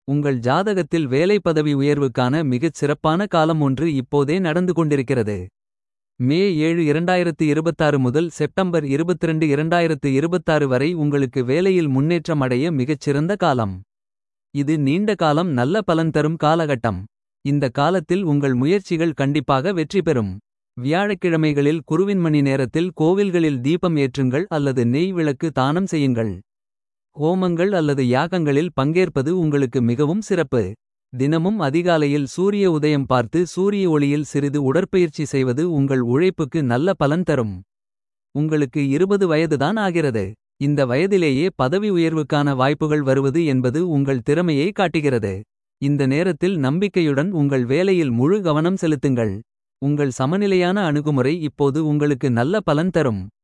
உங்கள் ஜாதகத்தில் வேலை பதவி உயர்வுக்கான மிகச் சிறப்பான காலம் ஒன்று இப்போதே நடந்து கொண்டிருக்கிறது. மே ஏழு 2026 முதல் செப்டம்பர் 22 2026 வரை உங்களுக்கு வேலையில் முன்னேற்றம் அடைய மிகச் சிறந்த காலம். இது நீண்ட காலம் நல்ல பலன் தரும் காலகட்டம். இந்த காலத்தில் உங்கள் முயற்சிகள் கண்டிப்பாக வெற்றி பெறும். வியாழக்கிழமைகளில் குருவின் மணி நேரத்தில் கோவில்களில் தீபம் ஏற்றுங்கள் அல்லது நெய் விளக்கு தானம் செய்யுங்கள். ஹோமங்கள் அல்லது யாகங்களில் பங்கேற்பது உங்களுக்கு மிகவும் சிறப்பு. தினமும் அதிகாலையில் சூரிய உதயம் பார்த்து சூரிய ஒளியில் சிறிது உடற்பயிற்சி செய்வது உங்கள் உழைப்புக்கு நல்ல பலன் தரும். உங்களுக்கு 20 வயதுதான் ஆகிறது. இந்த வயதிலேயே பதவி உயர்வுக்கான வாய்ப்புகள் வருவது என்பது உங்கள் திறமையை காட்டுகிறது. இந்த நேரத்தில் நம்பிக்கையுடன் உங்கள் வேலையில் முழு கவனம் செலுத்துங்கள். உங்கள் சமநிலையான அணுகுமுறை இப்போது உங்களுக்கு நல்ல பலன் தரும்.